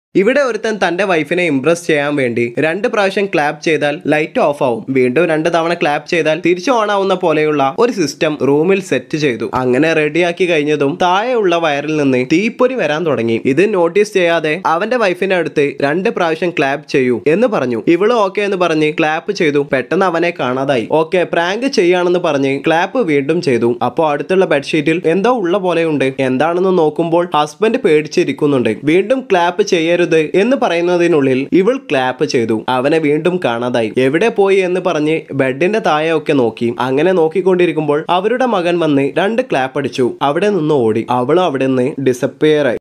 ഇവിടെ ഒരുത്തൻ തന്റെ വൈഫിനെ ഇംപ്രസ് ചെയ്യാൻ വേണ്ടി രണ്ട് പ്രാവശ്യം ക്ലാപ്പ് ചെയ്താൽ ലൈറ്റ് ഓഫ് ആവും വീണ്ടും രണ്ട് തവണ ക്ലാപ്പ് ചെയ്താൽ തിരിച്ചു ഓൺ ആവുന്ന പോലെയുള്ള ഒരു സിസ്റ്റം റൂമിൽ സെറ്റ് ചെയ്തു അങ്ങനെ റെഡിയാക്കി കഴിഞ്ഞതും താഴെയുള്ള വയറിൽ നിന്ന് തീപ്പൊരി വരാൻ തുടങ്ങി ഇത് നോട്ടീസ് ചെയ്യാതെ അവന്റെ വൈഫിന്റെ അടുത്ത് രണ്ട് പ്രാവശ്യം ക്ലാപ്പ് ചെയ്യൂ എന്ന് പറഞ്ഞു ഇവള് ഓക്കെ എന്ന് പറഞ്ഞ് ക്ലാപ്പ് ചെയ്തു പെട്ടെന്ന് അവനെ കാണാതായി ഓക്കെ പ്രാങ്ക് ചെയ്യാണെന്ന് പറഞ്ഞ് ക്ലാപ്പ് വീണ്ടും ചെയ്തു അപ്പോൾ അടുത്തുള്ള ബെഡ്ഷീറ്റിൽ എന്തോ ഉള്ള പോലെയുണ്ട് എന്താണെന്ന് നോക്കുമ്പോൾ ഹസ്ബൻഡ് പേടിച്ചിരിക്കുന്നുണ്ട് വീണ്ടും ക്ലാപ്പ് ചെയ്യരുത് എന്ന് പറയുന്നതിനുള്ളിൽ ഇവൾ ക്ലാപ്പ് ചെയ്തു അവനെ വീണ്ടും കാണാതായി എവിടെ പോയി എന്ന് പറഞ്ഞ് ബെഡിന്റെ താഴെ ഒക്കെ നോക്കി അങ്ങനെ നോക്കിക്കൊണ്ടിരിക്കുമ്പോൾ അവരുടെ മകൻ വന്ന് രണ്ട് ക്ലാപ്പ് അടിച്ചു അവിടെ നിന്ന് ഓടി അവളും അവിടെ നിന്ന് ഡിസപ്പിയർ ആയി